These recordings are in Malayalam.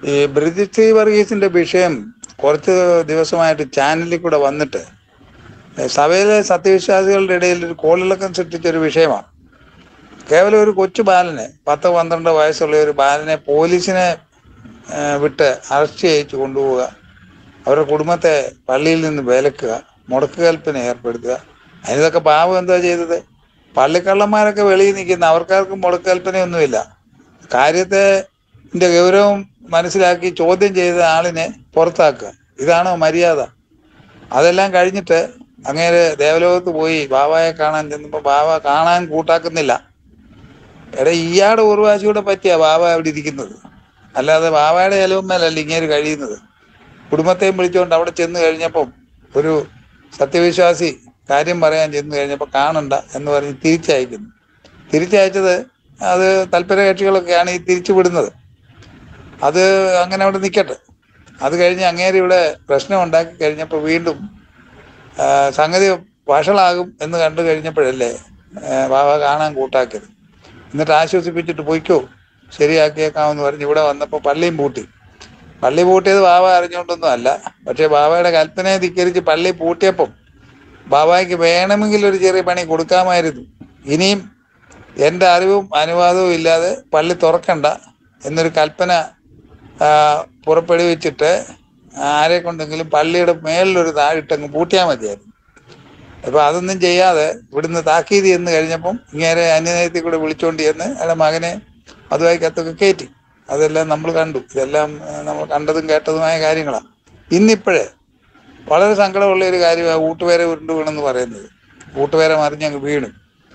ഈ ബ്രിജിത് വർഗീസിന്റെ വിഷയം കുറച്ച് ദിവസമായിട്ട് ചാനലിൽ കൂടെ വന്നിട്ട് സഭയിലെ സത്യവിശ്വാസികളുടെ ഇടയിൽ ഒരു കോളിളക്കം സൃഷ്ടിച്ച ഒരു വിഷയമാണ് കേവലം ഒരു കൊച്ചു ബാലനെ പത്ത് പന്ത്രണ്ട് വയസ്സുള്ള ഒരു ബാലനെ പോലീസിനെ ആ, വിട്ട് അറസ്റ്റ് ചെയ്യിച്ചു കൊണ്ടുപോവുക അവരുടെ കുടുംബത്തെ പള്ളിയിൽ നിന്ന് വിലക്കുക മുടക്ക് കൽപ്പന ഏർപ്പെടുത്തുക അതിനൊക്കെ പാവം എന്താ ചെയ്തത് പള്ളിക്കള്ളന്മാരൊക്കെ വെളിയിൽ നിൽക്കുന്ന അവർക്കാർക്കും മുടക്ക് കൽപ്പനയൊന്നുമില്ല കാര്യത്തെ ന്റെ ഗൗരവം മനസ്സിലാക്കി ചോദ്യം ചെയ്ത ആളിനെ പുറത്താക്കുക ഇതാണോ മര്യാദ അതെല്ലാം കഴിഞ്ഞിട്ട് അങ്ങേര് ദേവലോകത്ത് പോയി ബാബായെ കാണാൻ ചെന്നപ്പോ ബാബ കാണാൻ കൂട്ടാക്കുന്നില്ല എടാ ഇയാടെ ഉർവാശിയുടെ പറ്റിയാ ബാബ അവിടെ ഇരിക്കുന്നത് അല്ലാതെ ബാബയുടെ ചെലവുമേലല്ല ഇങ്ങേര് കഴിയുന്നത് കുടുംബത്തെയും വിളിച്ചുകൊണ്ട് അവിടെ ചെന്ന് കഴിഞ്ഞപ്പം ഒരു സത്യവിശ്വാസി കാര്യം പറയാൻ ചെന്ന് കഴിഞ്ഞപ്പോൾ കാണണ്ട എന്ന് പറഞ്ഞ് തിരിച്ചയക്കുന്നു തിരിച്ചയച്ചത് അത് തൽപര കക്ഷികളൊക്കെയാണ് ഈ തിരിച്ചു വിടുന്നത് അത് അങ്ങനെ അവിടെ നിൽക്കട്ടെ അത് കഴിഞ്ഞ് അങ്ങേര് ഇവിടെ പ്രശ്നം ഉണ്ടാക്കി കഴിഞ്ഞപ്പോൾ വീണ്ടും ആ, സംഗതി വഷളാകും എന്ന് കണ്ടു കഴിഞ്ഞപ്പോഴല്ലേ ആ, ബാബ കാണാൻ കൂട്ടാക്കിയത് എന്നിട്ട് ആശ്വസിപ്പിച്ചിട്ട് പൊയ്ക്കോ ശരിയാക്കിയേക്കാമെന്ന് പറഞ്ഞ് ഇവിടെ വന്നപ്പോൾ പള്ളിയും പൂട്ടി പള്ളി പൂട്ടിയത് ബാബ അറിഞ്ഞുകൊണ്ടൊന്നും അല്ല പക്ഷേ ബാബയുടെ കൽപ്പനയെ ധിക്കരിച്ച് പള്ളി പൂട്ടിയപ്പം ബാബായ്ക്ക് വേണമെങ്കിൽ ഒരു ചെറിയ പണി കൊടുക്കാമായിരുന്നു ഇനിയും എൻ്റെ അറിവും അനുവാദവും ഇല്ലാതെ പള്ളി തുറക്കണ്ട എന്നൊരു കൽപ്പന ആ, പുറപ്പെടുവിച്ചിട്ട് ആരെ കൊണ്ടെങ്കിലും പള്ളിയുടെ മേളിലൊരു താഴിട്ടങ്ങ് പൂട്ടിയാൽ മതിയായിരുന്നു അപ്പൊ അതൊന്നും ചെയ്യാതെ ഇവിടുന്ന് താക്കീത് എന്ന് കഴിഞ്ഞപ്പം ഇങ്ങനെ അന്യനയത്തിൽ കൂടെ വിളിച്ചോണ്ട് ചെന്ന് അയാളുടെ മകനെ അതുമായി കത്തൊക്കെ കയറ്റി അതെല്ലാം നമ്മൾ കണ്ടു ഇതെല്ലാം ആ, നമ്മൾ കണ്ടതും കേട്ടതുമായ കാര്യങ്ങളാണ് ഇന്നിപ്പോഴേ വളരെ സങ്കടമുള്ള ഒരു കാര്യമാണ് ഊട്ടുപേരെ ഉരുണ്ടു വീണെന്ന് പറയുന്നത് ഊട്ടുപേരെ മറിഞ്ഞങ്ങ് വീണു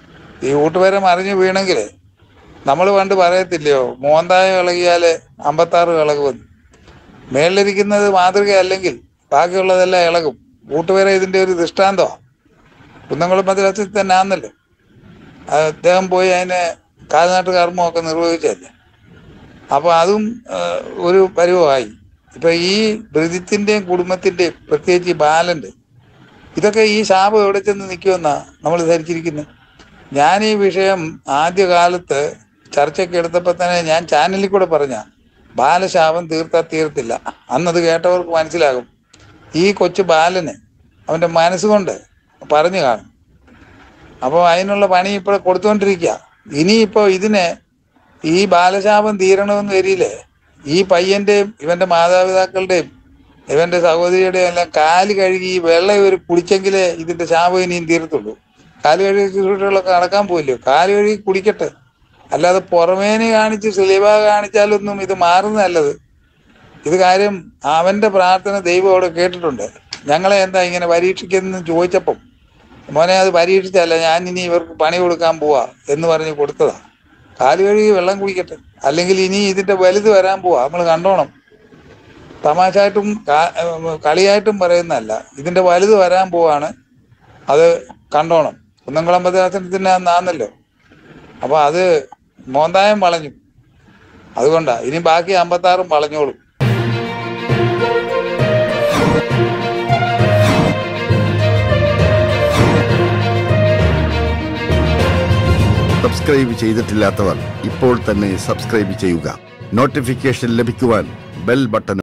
ഈ ഊട്ടുപേരെ മറിഞ്ഞ് വീണെങ്കിൽ നമ്മൾ പണ്ട് പറയത്തില്ലയോ മോന്തായം ഇളകിയാല് അമ്പത്താറ് ഇളകുമെന്ന് മേളിലിരിക്കുന്നത് മാതൃക അല്ലെങ്കിൽ ബാക്കിയുള്ളതെല്ലാം ഇളകും ഊട്ടുപേരെ ഇതിന്റെ ഒരു ദൃഷ്ടാന്തമാണ് കുന്നംകുളം മദ്രാസിൽ തന്നെ ആന്നല്ലോ അത് അദ്ദേഹം പോയി അതിനെ കാൽനാട്ട് കർമ്മമൊക്കെ നിർവഹിച്ചല്ലേ അപ്പൊ അതും ആ, ഒരു പരുവമായി ഇപ്പൊ ഈ ബ്രിജിത്തിന്റെയും കുടുംബത്തിന്റെയും പ്രത്യേകിച്ച് ഈ ബാലന്റെ ഇതൊക്കെ ഈ ശാപം എവിടെ ചെന്ന് നിൽക്കുമെന്നാ നമ്മൾ ധരിച്ചിരിക്കുന്നത് ഞാൻ ഈ വിഷയം ആദ്യകാലത്ത് ചർച്ചയ്ക്ക് എടുത്തപ്പോൾ തന്നെ ഞാൻ ചാനലിൽ കൂടെ പറഞ്ഞ ബാലശാപം തീർത്താ തീർത്തില്ല അന്നത് കേട്ടവർക്ക് മനസ്സിലാകും ഈ കൊച്ചു ബാലന് അവന്റെ മനസ്സുകൊണ്ട് പറഞ്ഞു കാണും അപ്പോൾ അതിനുള്ള പണി ഇപ്പോൾ കൊടുത്തുകൊണ്ടിരിക്കുക ഇനിയിപ്പോ ഇതിനെ ഈ ബാലശാപം തീരണമെന്ന് വരില്ലേ ഈ പയ്യന്റെയും ഇവന്റെ മാതാപിതാക്കളുടെയും ഇവന്റെ സഹോദരിയുടെയും എല്ലാം കാല് കഴുകി ഈ വെള്ളം ഇവർ കുടിച്ചെങ്കിലേ ഇതിന്റെ ശാപം ഇനിയും തീരത്തുള്ളൂ കാല് കഴുകി ശുശ്രൂഷകളൊക്കെ നടക്കാൻ പോയില്ലോ കാല് കഴുകി കുടിക്കട്ടെ അല്ലാതെ പുറമേനെ കാണിച്ച് സ്ലീബ കാണിച്ചാലൊന്നും ഇത് മാറുന്ന നല്ലത് ഇത് കാര്യം അവന്റെ പ്രാർത്ഥന ദൈവം അവിടെ കേട്ടിട്ടുണ്ട് ഞങ്ങളെ എന്താ ഇങ്ങനെ പരീക്ഷിക്കുന്നു ചോദിച്ചപ്പം മോനെ അത് പരീക്ഷിച്ചല്ല ഞാൻ ഇനി ഇവർക്ക് പണി കൊടുക്കാൻ പോവാ എന്ന് പറഞ്ഞ് കൊടുത്തതാ കാല് കഴുകി വെള്ളം കുടിക്കട്ടെ അല്ലെങ്കിൽ ഇനി ഇതിന്റെ വലുത് വരാൻ പോവാ നമ്മൾ കണ്ടോണം തമാശായിട്ടും കാ- ഏർ കളിയായിട്ടും പറയുന്നതല്ല ഇതിന്റെ വലുത് വരാൻ പോവാണ് അത് കണ്ടോണം കുന്നംകുളം ഭദ്രാസനത്തിന് ആന്നല്ലോ അപ്പൊ അത് മോന്തായം വളഞ്ഞു അതുകൊണ്ടാ ഇനി ബാക്കി അമ്പത്താറും വളഞ്ഞോളും സബ്സ്ക്രൈബ് ചെയ്തിട്ടില്ലാത്തവർ ഇപ്പോൾ തന്നെ സബ്സ്ക്രൈബ് ചെയ്യുക നോട്ടിഫിക്കേഷൻ ലഭിക്കുവാൻ ബെൽ ബട്ടൺ